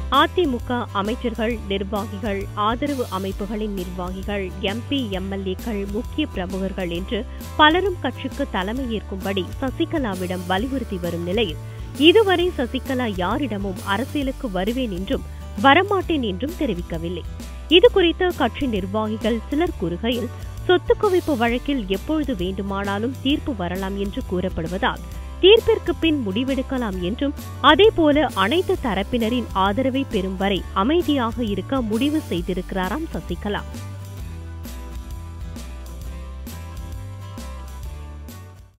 அதிமுக அமைச்சர்கள் நிர்வாகிகள் ஆதரவு அமைப்புகளின் நிர்வாகிகள் எம்பி எம்எல்ஏக்கள் முக்கிய பிரமுகர்கள் என்று பலரும் கட்சிக்கு தலைமையேற்கும்படி சசிகலாவிடம் வலியுறுத்தி வரும் நிலையில் இதுவரை சசிகலா யாரிடமும் அரசியலுக்கு வருவேன் என்றும் வரமாட்டேன் என்றும் தெரிவிக்கவில்லை இது குறித்து கட்சி நிர்வாகிகள் சிலர் கூறுகையில் சொத்து குவிப்பு வழக்கில் எப்பொழுது வேண்டுமானாலும் தீர்ப்பு வரலாம் என்று கூறப்படுவதால் தீர்ப்பிற்கு பின் முடிவெடுக்கலாம் என்றும் அதேபோல அனைத்து தரப்பினரின் ஆதரவை பெறும் வரை அமைதியாக இருக்க முடிவு செய்திருக்கிறாராம் சசிகலா